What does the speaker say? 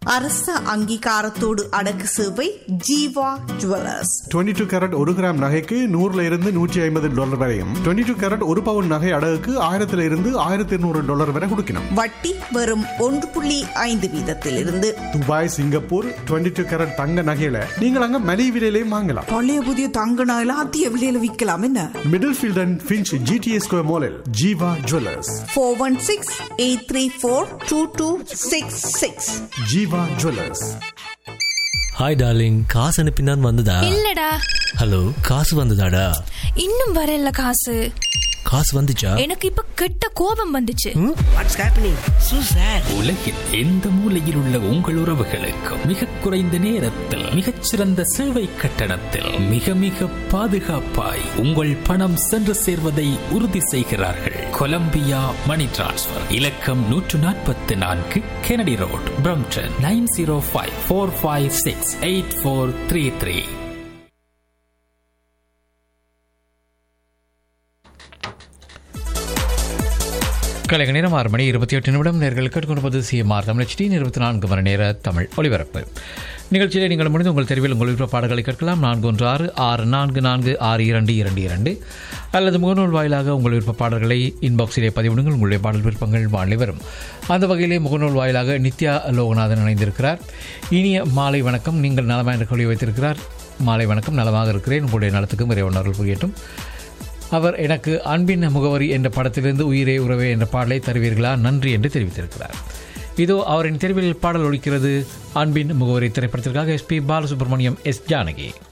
அரச அங்கீகாரத்தோடு அடக்கு சேவை ஜீவா ஜுவல்லர்ஸ் 22 டூ கேரட் ஒரு கிராம் நகைக்கு நூறுல இருந்து நூற்றி ஐம்பது டாலர் வரையும் 22 டூ கேரட் ஒரு பவுன் நகை அடகுக்கு ஆயிரத்துல இருந்து ஆயிரத்தி இருநூறு டாலர் வரை கொடுக்கணும் வட்டி வெறும் ஒன்று புள்ளி ஐந்து வீதத்திலிருந்து துபாய் சிங்கப்பூர் 22 டூ கேரட் தங்க நகையில நீங்கள் அங்க மலிவு விலையிலையும் வாங்கலாம் பழைய புதிய தங்க நகையில அதிக விலையில விற்கலாம் என்ன Middlefield and Finch GTA square மாலில் Jeeva jewellers four one six eight three four two two six six Jeeva jewellers hi darling காசு அனுப்பினான் வந்ததா இல்லடா ஹலோ காசு வந்ததாடா இன்னும் வரல காசு காசு வந்துச்சா எனக்கு இப்ப கெட்ட கோபம் வந்துச்சு வாட்ஸ் ஹேப்பனிங் சூ சார் உலகில் எந்த மூலையில் உள்ள உங்கள் உறவுகளுக்கு மிக குறைந்த நேரத்தில் மிகச்சிறந்த சேவை கட்டணத்தில் மிக மிக பாதுகாப்பாய் உங்கள் பணம் சென்று சேர்வதை உறுதி செய்கிறார்கள் கொலம்பியா மணி டிரான்ஸ்ஃபர் இலக்கம் நூற்று நாற்பத்தி நான்கு Kennedy road Brampton nine zero five four five six eight four three three கலைக நேரம் ஆறு மணி இருபத்தி எட்டு நிமிடம் நேர்கள் கேட்டுக்கொண்டிருப்பது சிஎம்ஆர் தமிழ் இருபத்தி நான்கு மணி நேர தமிழ் ஒலிபரப்பு நிகழ்ச்சியில் நீங்கள் முடிந்து உங்கள் தெருவில் உங்கள் விருப்ப பாடல்களை கேட்கலாம் நான்கு ஒன்று ஆறு ஆறு நான்கு நான்கு ஆறு இரண்டு இரண்டு இரண்டு அல்லது முகநூல் வாயிலாக உங்கள் விருப்ப பாடல்களை இன்பாக்ஸிலே பதிவிடுங்கள் உங்களுடைய பாடல் விருப்பங்கள் வாழி வரும் அந்த வகையிலே முகநூல் வாயிலாக நித்யா லோகநாதன் இணைந்திருக்கிறார் இனிய மாலை வணக்கம் நீங்கள் நலமாக என்று சொல்லி வைத்திருக்கிறார் மாலை வணக்கம் நலமாக இருக்கிறேன் உங்களுடைய நலத்துக்கும் இறைவனர்கள் புரியட்டும் அவர் எனக்கு அன்பின் முகவரி என்ற படத்திலிருந்து உயிரே உறவே என்ற பாடலை தருவீர்களா நன்றி என்று தெரிவித்திருக்கிறார் இதோ அவரின் தெருவில் பாடல் ஒழிக்கிறது அன்பின் முகவரி திரைப்படத்திற்காக எஸ்பி பாலசுப்ரமணியம் எஸ் ஜானகி